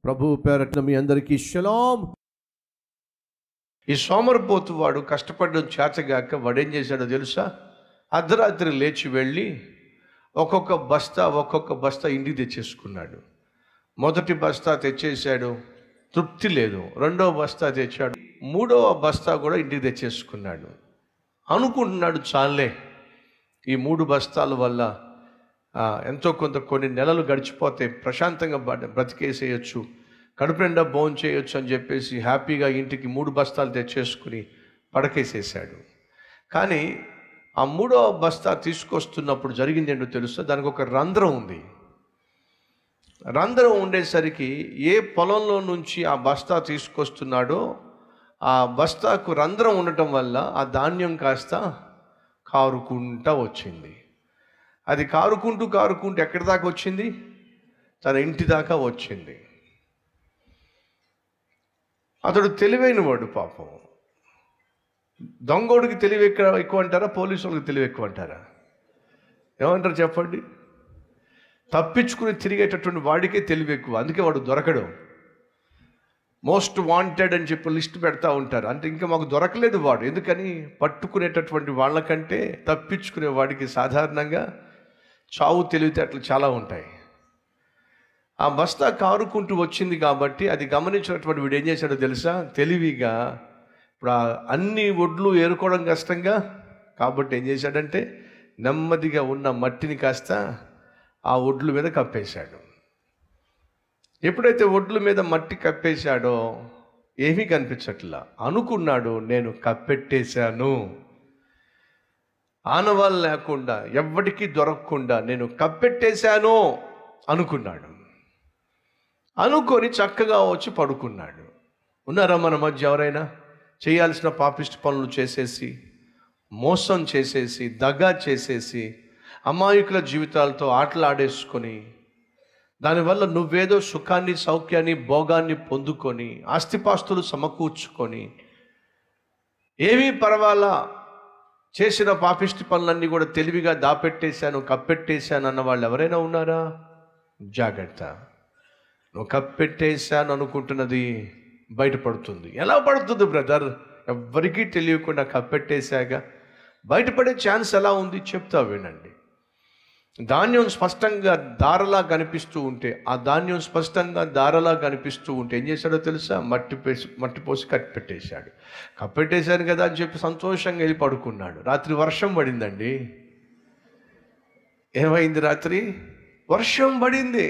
ప్రభు పేరట్న మీ అందరికీ షలాం ఈ సోమరిపోతు వాడు కష్టపడడం చేతగాక వాడేం చేశాడో తెలుసా అర్ధరాత్రి లేచి వెళ్ళి ఒక్కొక్క బస్తా ఒక్కొక్క బస్తా ఇంటికి తెచ్చేసుకున్నాడు మొదటి బస్తా తెచ్చేసాడు తృప్తి లేదు రెండవ బస్తా తెచ్చాడు మూడవ బస్తా కూడా ఇంటికి తెచ్చేసుకున్నాడు అనుకుంటున్నాడు చాలే ఈ మూడు బస్తాల వల్ల ఆ, ఎంతో కొంత కొన్ని నెలలు గడిచిపోతే ప్రశాంతంగా బ- బ్రతికేసేయచ్చు కడుపు నిండా భోజనం చేయొచ్చు అని చెప్పేసి హ్యాపీగా ఇంటికి మూడు బస్తాలు తెచ్చేసుకుని పడకేసేసాడు కానీ ఆ మూడో బస్తా తీసుకొస్తున్నప్పుడు జరిగింది ఏంటో తెలుసా దానికి ఒక రంధ్రం ఉంది రంధ్రం ఉండేసరికి ఏ పొలంలో నుంచి ఆ బస్తా తీసుకొస్తున్నాడో ఆ బస్తాకు రంధ్రం ఉండటం వల్ల ఆ ధాన్యం కాస్త కారుకుంటా వచ్చింది అది కారుకుంటూ కారుకుంటూ ఎక్కడి దాకా వచ్చింది తన ఇంటి దాకా వచ్చింది అతడు తెలివైన వాడు పాపం దొంగోడికి తెలివి ఎక్కువ ఎక్కువ అంటారా పోలీసు వాళ్ళకి తెలివి ఎక్కువ అంటారా ఏమంటారు చెప్పండి తప్పించుకుని తిరిగేటటువంటి వాడికే తెలివి ఎక్కువ అందుకే వాడు దొరకడు మోస్ట్ వాంటెడ్ అని చెప్పి లిస్ట్ పెడతా ఉంటారు అంటే ఇంకా మాకు దొరకలేదు వాడు ఎందుకని పట్టుకునేటటువంటి వాళ్ళకంటే తప్పించుకునే వాడికి సాధారణంగా చావు తెలివితేటలు చాలా ఉంటాయి ఆ బస్తా కారుకుంటూ వచ్చింది కాబట్టి అది గమనించినటువంటి వీడు ఏం చేశాడో తెలుసా తెలివిగా ఇప్పుడు ఆ అన్ని ఒడ్లు ఏరుకోవడం కష్టంగా కాబట్టి ఏం చేశాడంటే నెమ్మదిగా ఉన్న మట్టిని కాస్త ఆ ఒడ్ల మీద కప్పేశాడు ఎప్పుడైతే ఒడ్ల మీద మట్టి కప్పేశాడో ఏమీ కనిపించట్లా అనుకున్నాడు నేను కప్పెట్టేశాను ఆనవాళ్ళు లేకుండా ఎవ్వడికి దొరకకుండా నేను కప్పెట్టేశాను అనుకున్నాడు అనుకొని చక్కగా వచ్చి పడుకున్నాడు ఉన్నారా మన మధ్య ఎవరైనా చేయాల్సిన పాపిష్టి పనులు చేసేసి మోసం చేసేసి దగా చేసేసి అమాయకుల జీవితాలతో ఆటలాడేసుకొని దానివల్ల నువ్వేదో సుఖాన్ని సౌఖ్యాన్ని భోగాన్ని పొందుకొని ఆస్తిపాస్తులు సమకూర్చుకొని ఏమీ పర్వాలా చేసిన పాపిష్టి పనులన్నీ కూడా తెలివిగా దాపెట్టేశాను కప్పెట్టేశాను అన్న వాళ్ళు ఎవరైనా ఉన్నారా జాగ్రత్త నువ్వు కప్పెట్టేశాను అనుకుంటున్నది బయటపడుతుంది ఎలా పడుతుంది బ్రదర్ ఎవ్వరికీ తెలియకుండా కప్పెట్టేశాక బయటపడే ఛాన్స్ ఎలా ఉంది చెప్తా వినండి ధాన్యం స్పష్టంగా దారలా కనిపిస్తూ ఉంటే ఆ ధాన్యం స్పష్టంగా దారలా కనిపిస్తూ ఉంటే ఏం చేశాడో తెలుసా మట్టి పేసి మట్టి పోసి కప్పెట్టేశాడు కప్పెట్టేశాను కదా అని చెప్పి సంతోషంగా వెళ్ళి పడుకున్నాడు రాత్రి వర్షం పడిందండి ఏమైంది రాత్రి వర్షం పడింది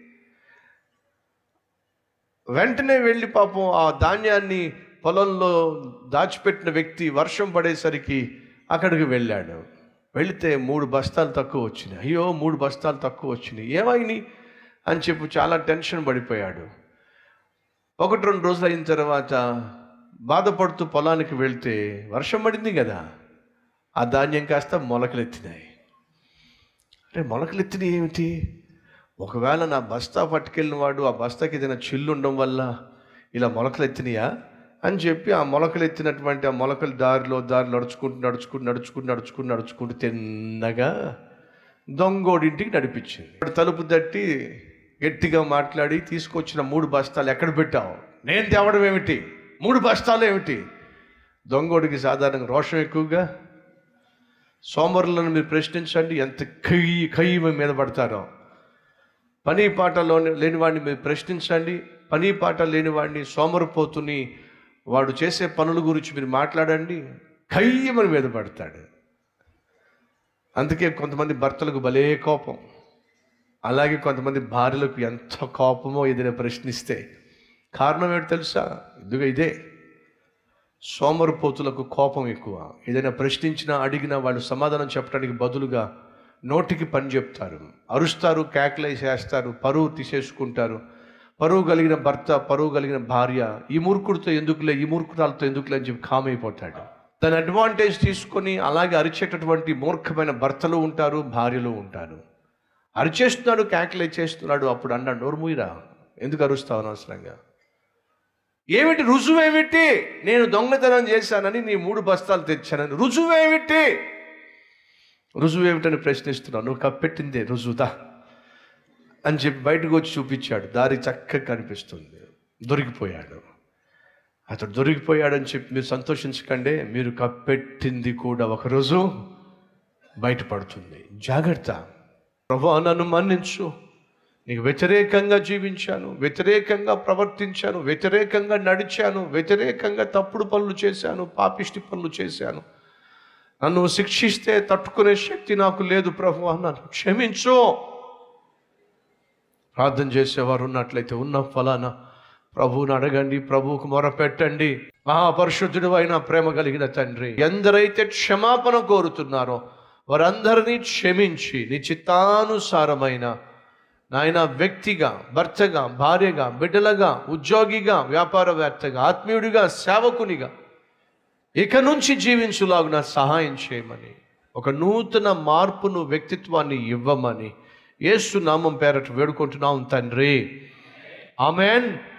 వెంటనే వెళ్ళి పాపం ఆ ధాన్యాన్ని పొలంలో దాచిపెట్టిన వ్యక్తి వర్షం పడేసరికి అక్కడికి వెళ్ళాడు వెళితే మూడు బస్తాలు తక్కువ వచ్చినాయి అయ్యో మూడు బస్తాలు తక్కువ వచ్చినాయి ఏమైనాయి అని చెప్పి చాలా టెన్షన్ పడిపోయాడు ఒకటి రెండు రోజులు అయిన తర్వాత బాధపడుతూ పొలానికి వెళ్తే వర్షం పడింది కదా ఆ ధాన్యం కాస్త మొలకలెత్తినాయి అరే మొలకలెత్తినాయి ఏమిటి ఒకవేళ నా బస్తా పట్టుకెళ్ళిన వాడు ఆ బస్తాకి ఏదైనా చిల్లు ఉండడం వల్ల ఇలా మొలకలు ఎత్తినాయా అని చెప్పి ఆ మొలకలు ఎత్తినటువంటి ఆ మొలకలు దారిలో దారి నడుచుకుంటూ నడుచుకుంటూ నడుచుకుంటూ నడుచుకుంటూ నడుచుకుంటూ తిన్నగా దొంగోడింటికి నడిపించింది వాడు తలుపు తట్టి గట్టిగా మాట్లాడి తీసుకొచ్చిన మూడు బస్తాలు ఎక్కడ పెట్టావు నేను తేవడం ఏమిటి మూడు బస్తాలు ఏమిటి దొంగోడికి సాధారణంగా రోషం ఎక్కువగా సోమరులను మీరు ప్రశ్నించండి ఎంత కయ్యి కయ్యి మీ మీద పడతారో పని పాటలో లేని వాడిని మీరు ప్రశ్నించండి పని పాట లేని వాడిని సోమరిపోతుని వాడు చేసే పనుల గురించి మీరు మాట్లాడండి కయ్యమని మీద పడతాడు అందుకే కొంతమంది భర్తలకు భలే కోపం అలాగే కొంతమంది భార్యలకు ఎంత కోపమో ఏదైనా ప్రశ్నిస్తే కారణం ఏంటో తెలుసా ఇదిగో ఇదే సోమరిపోతులకు కోపం ఎక్కువ ఏదైనా ప్రశ్నించినా అడిగినా వాళ్ళు సమాధానం చెప్పడానికి బదులుగా నోటికి పని చెప్తారు అరుస్తారు కేకలేసేస్తారు పరువు తీసేసుకుంటారు పరువు కలిగిన భర్త పరువు కలిగిన భార్య ఈ మూర్ఖుడితో ఎందుకులే ఈ మూర్ఖురాలతో ఎందుకులే అని చెప్పి కామ్ అయిపోతాడు దాని అడ్వాంటేజ్ తీసుకొని అలాగే అరిచేటటువంటి మూర్ఖమైన భర్తలు ఉంటారు భార్యలు ఉంటారు అరిచేస్తున్నాడు కేకలే చేస్తున్నాడు అప్పుడు అన్నాడు నోరుమూయిరా ఎందుకు అరుస్తావు అనవసరంగా ఏమిటి రుజువేమిటి నేను దొంగతనం చేశానని నీ మూడు బస్తాలు తెచ్చానని రుజువేమిటి రుజువు ఏమిటని ప్రశ్నిస్తున్నావు నువ్వు కప్పెట్టిందే రుజువుదా అని చెప్పి బయటకు వచ్చి చూపించాడు దారి చక్కగా కనిపిస్తుంది దొరికిపోయాడు అతడు దొరికిపోయాడని చెప్పి మీరు సంతోషించకండి మీరు కప్పెట్టింది కూడా ఒకరోజు బయటపడుతుంది జాగ్రత్త ప్రభు నన్ను మన్నించు నీకు వ్యతిరేకంగా జీవించాను వ్యతిరేకంగా ప్రవర్తించాను వ్యతిరేకంగా నడిచాను వ్యతిరేకంగా తప్పుడు పనులు చేశాను పాపిష్టి పనులు చేశాను నన్ను శిక్షిస్తే తట్టుకునే శక్తి నాకు లేదు ప్రభు నన్ను క్షమించు ప్రార్థన చేసేవారు ఉన్నట్లయితే ఉన్న ఫలానా ప్రభువుని అడగండి ప్రభువుకు మొరపెట్టండి మహాపరిశుద్ధుడు అయిన ప్రేమ కలిగిన తండ్రి ఎందరైతే క్షమాపణ కోరుతున్నారో వారందరినీ క్షమించి నీ చిత్తానుసారమైన నాయన వ్యక్తిగా భర్తగా భార్యగా బిడ్డలుగా ఉద్యోగిగా వ్యాపారవేత్తగా ఆత్మీయుడిగా సేవకునిగా ఇక నుంచి జీవించులాగున సహాయం చేయమని ఒక నూతన మార్పును వ్యక్తిత్వాన్ని ఇవ్వమని యేసు నామం పేరట వేడుకుంటున్నాం తండ్రి ఆమెన్